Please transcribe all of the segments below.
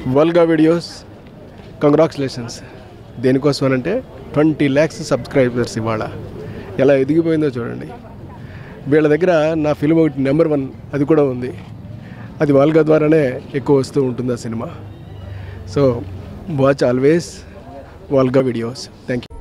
Volga videos congratulations దేనికోసం అంటే twenty lakhs subscribers ఇవాళ ఎలా ఎదిగిపోయిందో చూడండి వీళ్ళ దగ్గర నా ఫిల్మ్ ఒకటి నెంబర్ వన్ అది కూడా ఉంది అది వాల్గా ద్వారానే ఎక్కువ వస్తూ ఉంటుంది ఆ సినిమా సో వాచ్ ఆల్వేస్ వాల్గా వీడియోస్ థ్యాంక్ యూ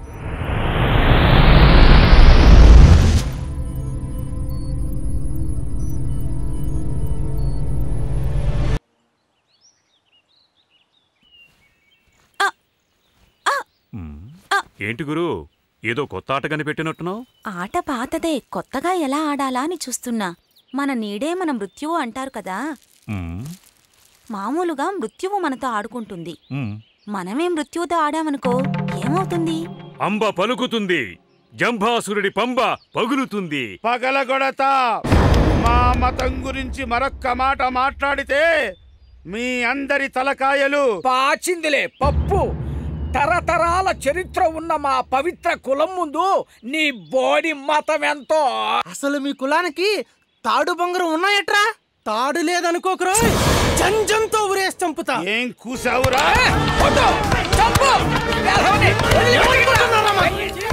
ఏంటి గురు ఏదో కొత్త ఆట కనిపెట్టినట్టున్నావు ఆట పాతదే కొత్తగా ఎలా ఆడాలా అని చూస్తున్నా మన నీడే మన మృత్యువు అంటారు కదా మామూలుగా మృత్యువు మనతో ఆడుకుంటుంది మనమే మృత్యువుతో ఆడామనుకో ఏమవుతుంది అంబ పలుకుతుంది జంభాసురుడి పంబ పగులుతుంది పగలగొడతా మా మతం గురించి మరొక్క మాట మాట్లాడితే మీ అందరి తలకాయలు పాచిందిలే పప్పు తరతరాల చరిత్ర ఉన్న మా పవిత్ర కులం ముందు నీ బోడి మతం ఎంతో అసలు మీ కులానికి తాడు బొంగరం ఉన్నాయట్రా తాడు లేదనుకోకరా జంజంతో ఉరేసి చంపుతా ఏం కూసావురా కొట్టు, చంపు, వేధవని, వదిలిపెట్టుకుంటున్నారమ్మా.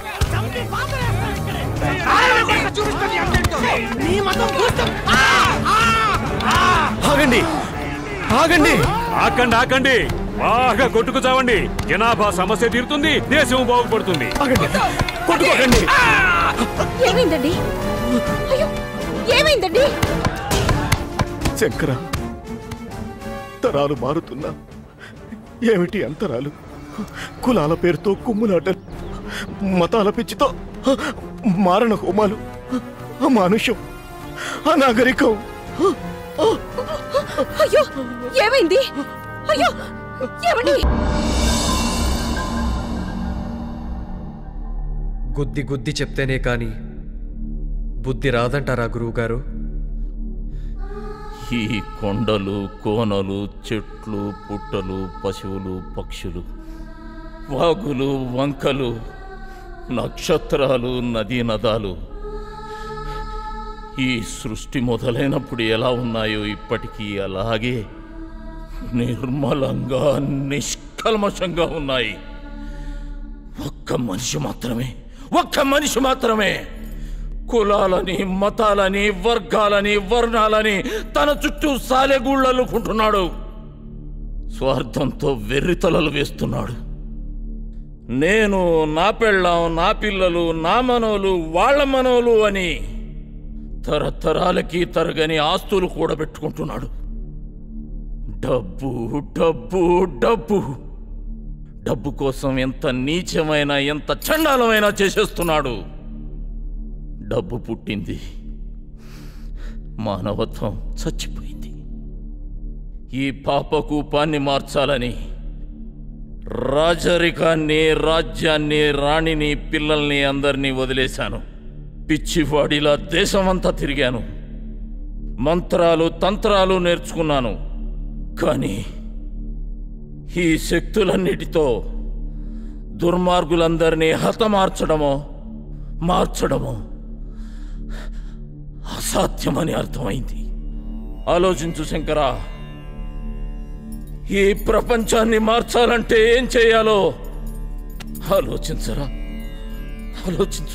చూపిస్తాను ఈ అందరితో. నీ మతం చూస్తాం ఆగండి ఆగండి ఆకండి ఆకండి బాగా కొట్టుకు చావండి జనాభా సమస్య తీరుతుంది దేశం బాగుపడుతుంది ఆగండి కొట్టుకోకండి ఏమైందండి అయ్యో ఏమైందండి శంకర తరాలు మారుతున్నా ఏమిటి అంతరాలు కులాల పేరుతో కుమ్ములాటలు మతాల పిచ్చితో మారణ హోమాలు అమానుషం అనాగరికం అయ్యో ఏమైంది అయ్యో ఏమండి గుద్ది గుద్ది చెప్తేనే కాని బుద్ధి రాదంటారా గురువుగారు ఈ కొండలు కోనలు చెట్లు పుట్టలు పశువులు పక్షులు వాగులు వంకలు నక్షత్రాలు నదీ నదాలు ఈ సృష్టి మొదలైనప్పుడు ఎలా ఉన్నాయో ఇప్పటికీ అలాగే నిర్మలంగా నిష్కల్మషంగా ఉన్నాయి ఒక్క మనిషి మాత్రమే ఒక్క మనిషి మాత్రమే కులాలని మతాలని వర్గాలని వర్ణాలని తన చుట్టూ సాలెగూళ్ళలుకుంటున్నాడు స్వార్థంతో వెర్రితలలు వేస్తున్నాడు నేను నా పెళ్ళాం నా పిల్లలు నా మనోలు వాళ్ళ మనోలు అని తరతరాలకి తరగని ఆస్తులు కూడబెట్టుకుంటున్నాడు డబ్బు డబ్బు డబ్బు డబ్బు కోసం ఎంత నీచమైన ఎంత చండాలమైనా చేసేస్తున్నాడు డబ్బు పుట్టింది మానవత్వం చచ్చిపోయింది ఈ పాపకూపాన్ని మార్చాలని రాజరికాన్ని రాజ్యాన్ని రాణిని పిల్లల్ని అందరినీ వదిలేశాను పిచ్చివాడిలా దేశమంతా తిరిగాను మంత్రాలు తంత్రాలు నేర్చుకున్నాను కానీ ఈ శక్తులన్నిటితో దుర్మార్గులందరినీ హతమార్చడమో మార్చడమో అసాధ్యమని అర్థమైంది ఆలోచించు శంకరా ఈ ప్రపంచాన్ని మార్చాలంటే ఏం చేయాలో ఆలోచించరా ఆలోచించు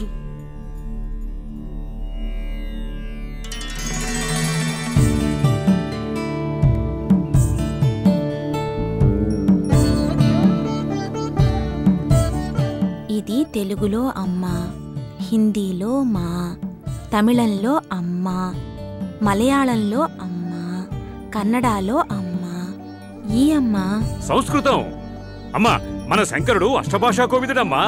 ఇది తెలుగులో అమ్మ హిందీలో మా తమిళంలో అమ్మ మలయాళంలో అమ్మ కన్నడలో అమ్మ ఈ అమ్మ సంస్కృతం అమ్మా మన శంకరుడు అష్టభాషా కోవిదుడమ్మా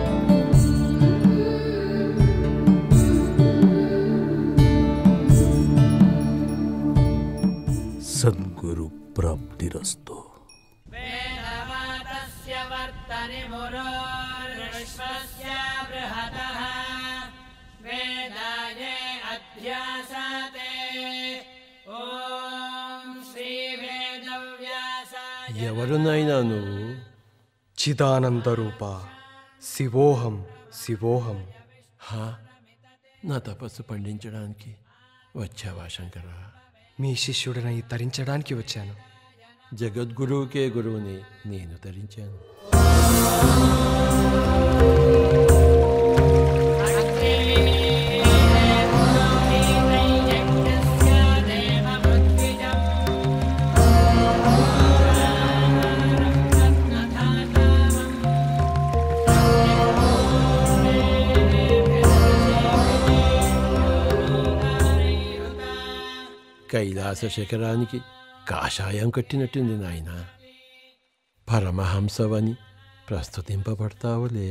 సద్గురు ప్రాప్తిరస్తు ఎవరు నాయనా నువ్వు చిదానంద రూప శివోహం శివోహం హా నా తపస్సు పండించడానికి వచ్చావా శంకర మీ శిష్యుడినై తరించడానికి వచ్చాను జగద్గురువుకే గురువుని నేను ధరించాను కైలాస శిఖరానికి కాషాయం కట్టినట్టుంది నాయన పరమహంసవని ప్రస్తుతింపబడతావులే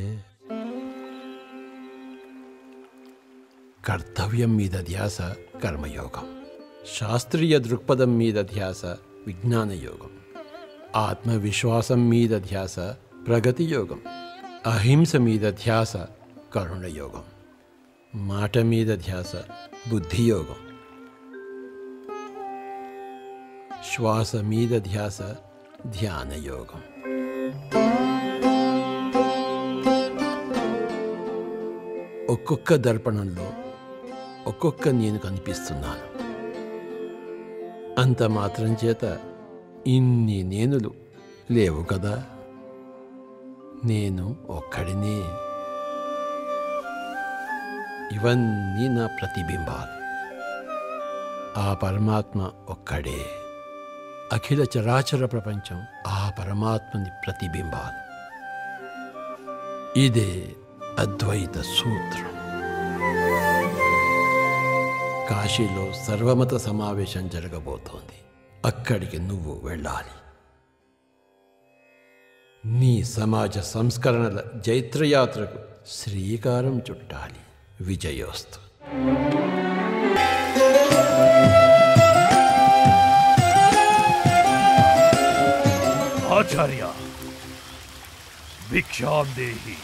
కర్తవ్యం మీద ధ్యాస కర్మయోగం శాస్త్రీయ దృక్పథం మీద ధ్యాస విజ్ఞాన యోగం ఆత్మవిశ్వాసం మీద ధ్యాస ప్రగతి యోగం అహింస మీద ధ్యాస కరుణ యోగం మాట మీద ధ్యాస బుద్ధి యోగం శ్వాస మీద ధ్యాస ధ్యాన యోగం ఒక్కొక్క దర్పణంలో ఒక్కొక్క నేను కనిపిస్తున్నాను అంత మాత్రం చేత ఇన్ని నేనులు లేవు కదా నేను ఒక్కడినే ఇవన్నీ నా ప్రతిబింబాలు ఆ పరమాత్మ ఒక్కడే అఖిల చరాచర ప్రపంచం ఆ పరమాత్మని ప్రతిబింబాలు ఇదే అద్వైత సూత్రం కాశీలో సర్వమత సమావేశం జరగబోతోంది అక్కడికి నువ్వు వెళ్ళాలి నీ సమాజ సంస్కరణల జైత్రయాత్రకు శ్రీకారం చుట్టాలి విజయోస్తు ఆచార్య భిక్షాం దేహి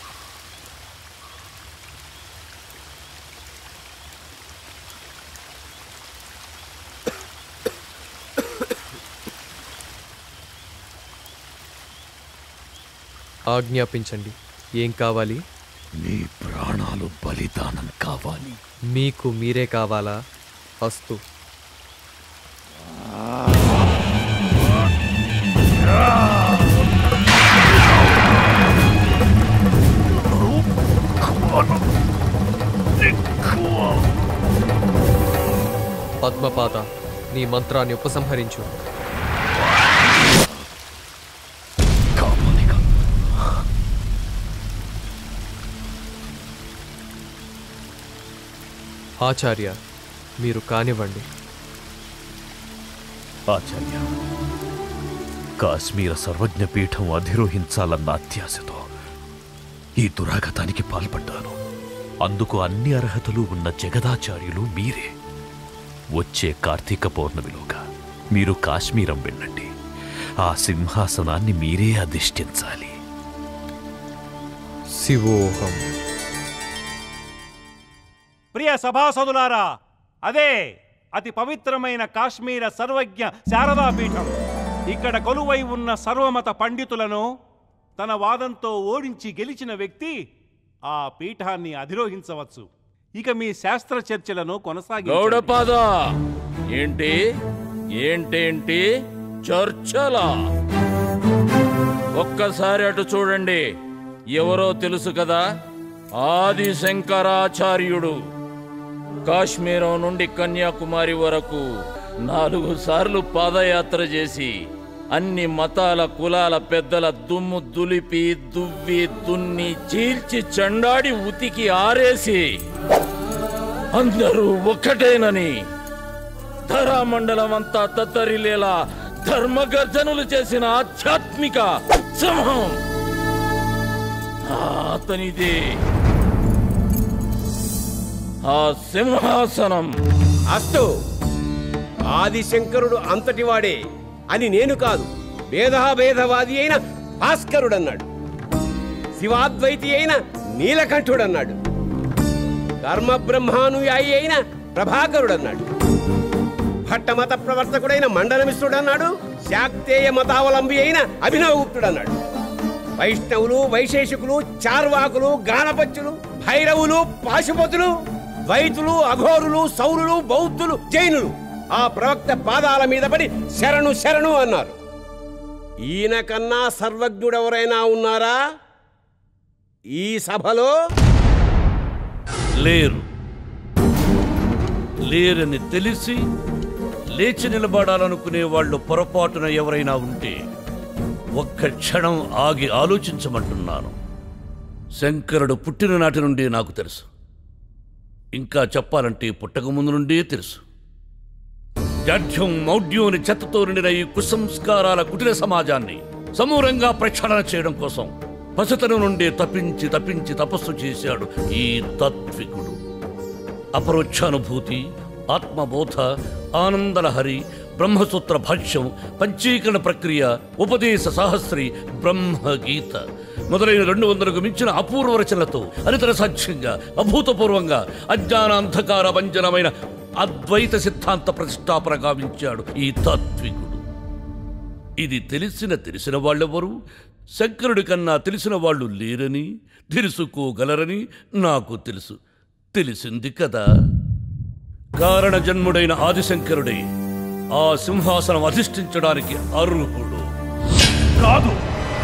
ఆజ్ఞాపించండి ఏం కావాలి నీ ప్రాణాలు బలిదానం కావాలి మీకు మీరే కావాలా అస్తు పద్మపాద నీ మంత్రాన్ని ఉపసంహరించు ఆచార్య మీరు కానివ్వండి ఆచార్య కాశ్మీర సర్వజ్ఞ పీఠం అధిరోహించాలన్న అత్యాశతో ఈ దురాగతానికి పాల్పడ్డాను అందుకు అన్ని అర్హతలు ఉన్న జగదాచార్యులు మీరే వచ్చే కార్తీక పౌర్ణమిలోగా మీరు కాశ్మీరం వెళ్ళండి ఆ సింహాసనాన్ని మీరే అధిష్ఠించాలి శివోహం ప్రియ సభాసదులారా అదే అతి పవిత్రమైన కాశ్మీర సర్వజ్ఞ శారదా పీఠం ఇక్కడ కొలువై ఉన్న సర్వమత పండితులను తన వాదంతో ఓడించి గెలిచిన వ్యక్తి ఆ పీఠాన్ని అధిరోహించవచ్చు ఇక మీ శాస్త్ర చర్చలను కొనసాగించండి గౌడపాద ఏంటి ఏంటేంటి చర్చలా ఒక్కసారి అటు చూడండి ఎవరో తెలుసు కదా ఆది శంకరాచార్యుడు కాశ్మీరం నుండి కన్యాకుమారి వరకు నాలుగు సార్లు పాదయాత్ర చేసి అన్ని మతాల కులాల పెద్దల దుమ్ము దులిపి దువ్వి దున్ని చీల్చి చండాడి ఉతికి ఆరేసి అందరూ ఒక్కటేనని ధరామండలం అంతా తత్తరిలేలా ధర్మగర్జనులు చేసిన ఆధ్యాత్మిక ఉత్సవం ఆ అతనిదే ఆ సింహాసనం అస్తు ఆదిశంకరుడు అంతటివాడే అని నేను కాదు భేదాభేదవాది అయిన భాస్కరుడన్నాడు శివాద్వైతి అయిన నీలకంఠుడన్నాడు కర్మ బ్రహ్మానుయాయి అయిన ప్రభాకరుడన్నాడు భట్టమత ప్రవర్తకుడైన మండలమిశ్రుడన్నాడు శాక్తేయ మతావలంబి అయిన అభినవగుప్తుడన్నాడు వైష్ణవులు వైశేషికులు చార్వాకులు గానపత్యులు భైరవులు పాశుపతులు ద్వైతులు అఘోరులు సౌరులు బౌద్ధులు జైనులు ఆ ప్రవక్త పాదాల మీద పడి శరణు శరణు అన్నారు ఈయన కన్నా సర్వజ్ఞుడెవరైనా ఉన్నారా ఈ సభలో లేరు లేరని తెలిసి లేచి నిలబడాలనుకునే వాళ్ళు పొరపాటున ఎవరైనా ఉంటే ఒక్క క్షణం ఆగి ఆలోచించమంటున్నాను శంకరుడు పుట్టిన నాటి నుండి నాకు తెలుసు ఇంకా చెప్పాలంటే పుట్టక ముందు నుండే తెలుసు జాఢ్యం మౌఢ్యం అని చెత్తతో నిండిన ఈ కుసంస్కారాల కుటిల సమాజాన్ని సమూలంగా ప్రక్షాళన చేయడం కోసం పసితనం నుండి తప్పించి తప్పించి తపస్సు చేశాడు ఈ తాత్వికుడు అపరోక్షానుభూతి ఆత్మబోధ ఆనందలహరి బ్రహ్మసూత్ర భాష్యం పంచీకరణ ప్రక్రియ ఉపదేశ సాహస్రి బ్రహ్మగీత మొదలైన రెండు వందలకు మించిన అపూర్వ రచనలతో అనితర సాక్ష్యంగా అభూతపూర్వంగా అజ్ఞాన అంధకార వంజనమైన అద్వైత సిద్ధాంత ప్రతిష్టాపన గావించాడు ఈ తాత్వికుడు ఇది తెలిసిన తెలిసిన వాళ్ళెవరు శంకరుడి కన్నా తెలిసిన వాళ్ళు లేరని తెలుసుకోగలరని నాకు తెలుసు తెలిసింది కదా కారణ జన్ముడైన ఆదిశంకరుడే ఆ సింహాసనం అధిష్ఠించడానికి అర్హుడు కాదు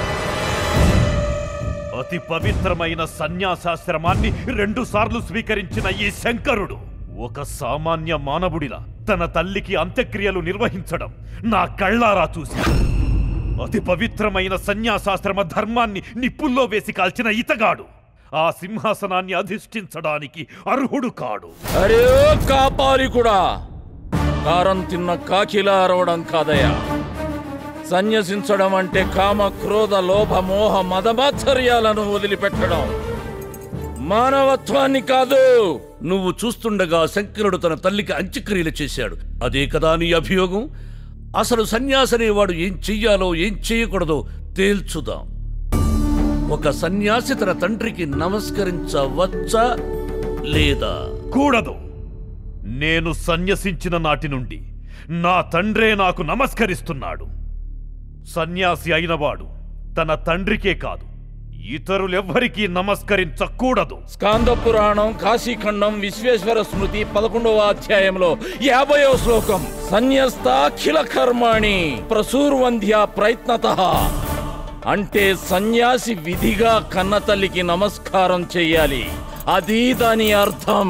అతి పవిత్రమైన సన్యాసాశ్రమాన్ని రెండు సార్లు స్వీకరించిన ఈ శంకరుడు ఒక సామాన్య మానవుడిలా తన తల్లికి అంత్యక్రియలు నిర్వహించడం నా కళ్ళారా చూసి అతి పవిత్రమైన సన్యాసాశ్రమ ధర్మాన్ని నిప్పుల్లో వేసి కాల్చిన ఇతగాడు ఆ సింహాసనాన్ని అధిష్ఠించడానికి అర్హుడు కాడు అరే కాపాలి కూడా కారం తిన్న కాకిలా అరవడం కాదయ్యా సన్యసించడం అంటే కామ క్రోధ లోభ మోహ మదమాత్సర్యాలను వదిలిపెట్టడం మానవత్వాన్ని కాదు నువ్వు చూస్తుండగా శంకరుడు తన తల్లికి అంత్యక్రియలు చేశాడు అదే కదా నీ అభియోగం అసలు సన్యాసనేవాడు ఏం చెయ్యాలో ఏం చేయకూడదో తేల్చుదాం ఒక సన్యాసి తన తండ్రికి నమస్కరించవచ్చా లేదా కూడదు నేను సన్యసించిన నాటి నుండి నా తండ్రే నాకు నమస్కరిస్తున్నాడు సన్యాసి అయినవాడు తన తండ్రికే కాదు ఇతరులెవ్వరికీ నమస్కరించకూడదు స్కాంద పురాణం కాశీఖండం విశ్వేశ్వర స్మృతి పదకొండవ అధ్యాయంలో యాభయో శ్లోకం సన్యస్తాఖిల కర్మాణి ప్రసూర్వంధ్య ప్రయత్నత అంటే సన్యాసి విధిగా కన్నతల్లికి నమస్కారం చెయ్యాలి అది దాని అర్థం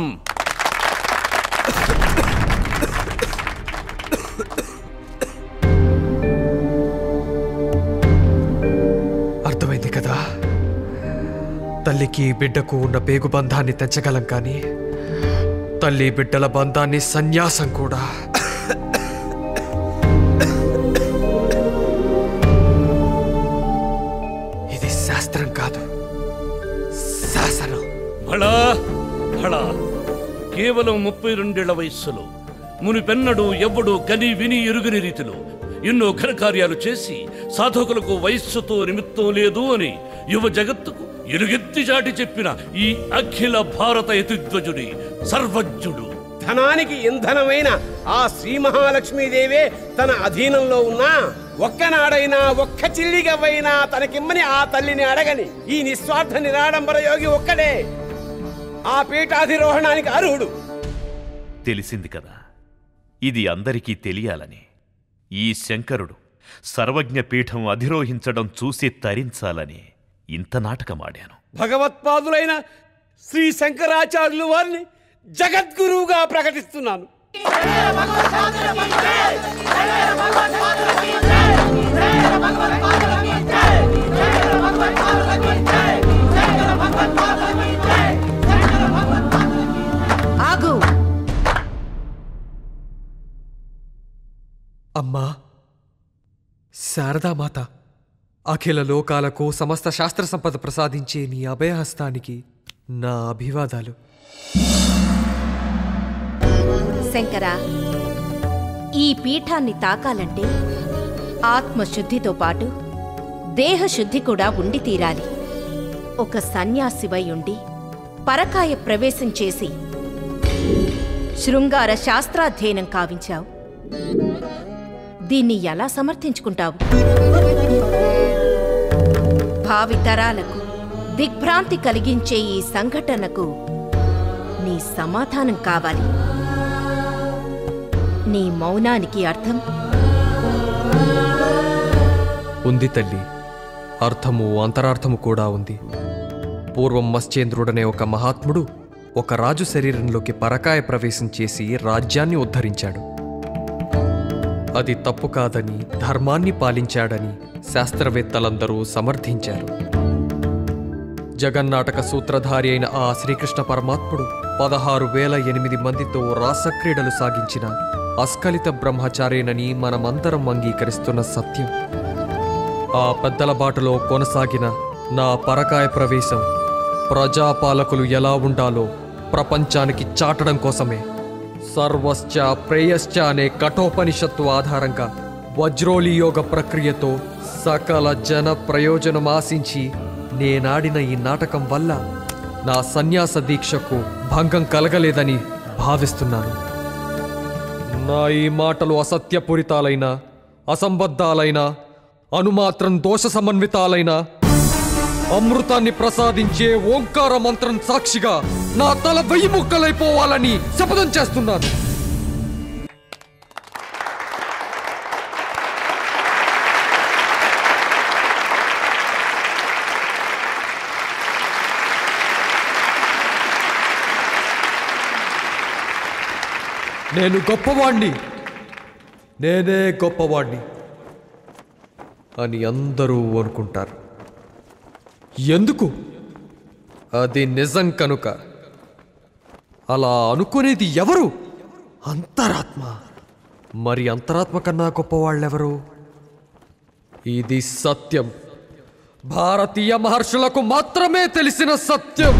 అర్థమైంది కదా తల్లికి బిడ్డకు ఉన్న పేగు బంధాన్ని తెచ్చగలం కానీ తల్లి బిడ్డల బంధాన్ని సన్యాసం కూడా ఇది శాస్త్రం కాదు శాసనం భళా భళా కేవలం ముప్పై రెండేళ్ల వయస్సులో మునిపెన్నడు ఎవ్వడు కని విని ఎరుగని రీతిలో ఎన్నో ఘనకార్యాలు చేసి సాధకులకు వయస్సుతో నిమిత్తం లేదు అని యువ జగత్తుకు ఎలుగెత్తి చాటి చెప్పిన ఈ అఖిల భారత యతిధ్వజుడి సర్వజ్ఞుడు ధనానికి ఇంధనమైన ఆ శ్రీ మహాలక్ష్మీదేవే తన అధీనంలో ఉన్నా ఒక్కనాడైనా ఒక్క చిల్లిగవైనా తనకిమ్మని ఆ తల్లిని అడగని ఈ నిస్వార్థ నిరాడంబర యోగి ఒక్కడే ఆ పీఠాధిరోహణానికి అర్హుడు తెలిసింది కదా ఇది అందరికీ తెలియాలని ఈ శంకరుడు సర్వజ్ఞ పీఠం అధిరోహించడం చూసి తరించాలని ఇంత నాటకమాడాను భగవత్పాదులైన శ్రీ శంకరాచార్యులు వారిని జగద్గురువుగా ప్రకటిస్తున్నాను ఆగు అమ్మా శారదామాత అఖిల లోకాలకు సమస్త శాస్త్ర సంపద ప్రసాదించే నీ అభయహస్తానికి నా అభివాదాలు శంకరా ఈ పీఠాన్ని తాకాలంటే ఆత్మశుద్ధితో పాటు దేహశుద్ధి కూడా ఉండి తీరాలి ఒక సన్యాసివై ఉండి పరకాయ ప్రవేశం చేసి శృంగార శాస్త్రాధ్యయనం కావించావు దీన్ని ఎలా సమర్థించుకుంటావు భావితరాలకు దిగ్భ్రాంతి కలిగించే ఈ సంఘటనకు నీ సమాధానం కావాలి నీ మౌనానికి అర్థం ఉంది తల్లి అర్థము అంతరార్థము కూడా ఉంది పూర్వం మత్స్యేంద్రుడనే ఒక మహాత్ముడు ఒక రాజు శరీరంలోకి పరకాయ ప్రవేశం చేసి రాజ్యాన్ని ఉద్ధరించాడు అది తప్పు కాదని ధర్మాన్ని పాలించాడని శాస్త్రవేత్తలందరూ సమర్థించారు జగన్నాటక సూత్రధారి అయిన ఆ శ్రీకృష్ణ పరమాత్ముడు పదహారు వేల ఎనిమిది మందితో రాసక్రీడలు సాగించిన అస్కలిత బ్రహ్మచారేనని మనమందరం అంగీకరిస్తున్న సత్యం ఆ పెద్దల బాటలో కొనసాగిన నా పరకాయ ప్రవేశం ప్రజాపాలకులు ఎలా ఉండాలో ప్రపంచానికి చాటడం కోసమే సర్వశ్చ ప్రేయశ్చ అనే కఠోపనిషత్తు ఆధారంగా వజ్రోలి యోగ ప్రక్రియతో సకల జన ప్రయోజనం ఆశించి నేనాడిన ఈ నాటకం వల్ల నా సన్యాస దీక్షకు భంగం కలగలేదని భావిస్తున్నాను నా ఈ మాటలు అసత్యపూరితాలైన అసంబద్ధాలైన అనుమాత్రం దోష సమన్వితాలైన అమృతాన్ని ప్రసాదించే ఓంకార మంత్రం సాక్షిగా నా తల వెయ్యి ముక్కలైపోవాలని శపథం చేస్తున్నాను నేను గొప్పవాణ్ణి నేనే గొప్పవాణ్ణి అని అందరూ అనుకుంటారు ఎందుకు అది నిజం కనుక అలా అనుకునేది ఎవరు అంతరాత్మ మరి అంతరాత్మ కన్నా గొప్పవాళ్ళెవరు ఇది సత్యం భారతీయ మహర్షులకు మాత్రమే తెలిసిన సత్యం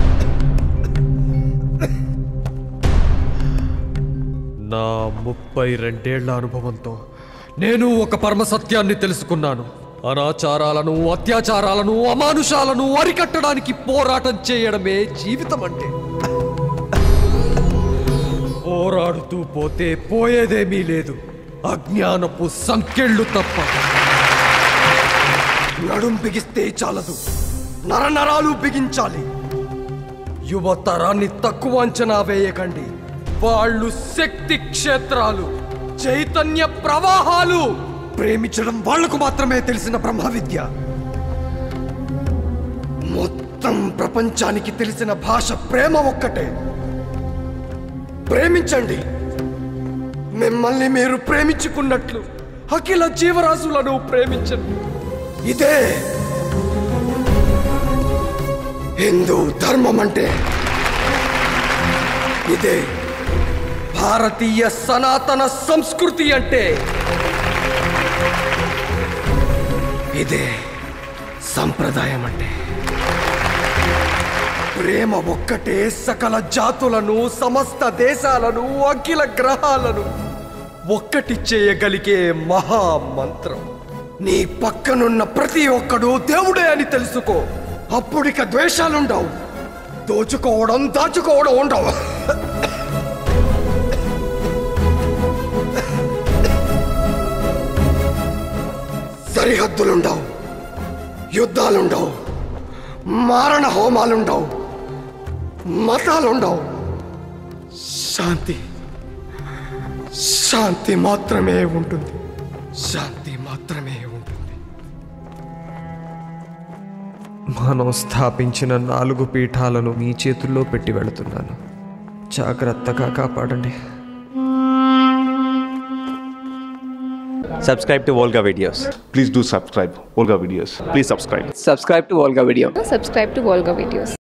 నా ముప్పై రెండేళ్ల అనుభవంతో నేను ఒక పరమ సత్యాన్ని తెలుసుకున్నాను అనాచారాలను అత్యాచారాలను అమానుషాలను అరికట్టడానికి పోరాటం చేయడమే జీవితం అంటే పోరాడుతూ పోతే పోయేదేమీ లేదు అజ్ఞానపు సంకెళ్ళు తప్ప నడుం బిగిస్తే చాలదు నరనరాలు బిగించాలి యువతరాన్ని తక్కువ అంచనా వేయకండి వాళ్ళు శక్తి క్షేత్రాలు చైతన్య ప్రవాహాలు ప్రేమించడం వాళ్లకు మాత్రమే తెలిసిన బ్రహ్మ విద్య మొత్తం ప్రపంచానికి తెలిసిన భాష ప్రేమ ఒక్కటే ప్రేమించండి మిమ్మల్ని మీరు ప్రేమించుకున్నట్లు అఖిల జీవరాశులను ప్రేమించండి ఇదే హిందూ ధర్మం అంటే ఇదే భారతీయ సనాతన సంస్కృతి అంటే ఇదే సంప్రదాయం అంటే ప్రేమ ఒక్కటే సకల జాతులను సమస్త దేశాలను అఖిల గ్రహాలను ఒక్కటి చేయగలిగే మహా మంత్రం నీ పక్కనున్న ప్రతి ఒక్కడు దేవుడే అని తెలుసుకో అప్పుడిక ద్వేషాలుండవు దోచుకోవడం దాచుకోవడం ఉండవు సరిహద్దులుండవు యుద్ధాలుండవు మారణ హోమాలుండవు మతాలుండవు శాంతి శాంతి మాత్రమే ఉంటుంది శాంతి మాత్రమే ఉంటుంది మనం స్థాపించిన నాలుగు పీఠాలను మీ చేతుల్లో పెట్టి వెళుతున్నాను జాగ్రత్తగా కాపాడండి Subscribe to Volga videos. Please do subscribe Volga videos. Please subscribe. Subscribe to Volga video. Subscribe to Volga videos.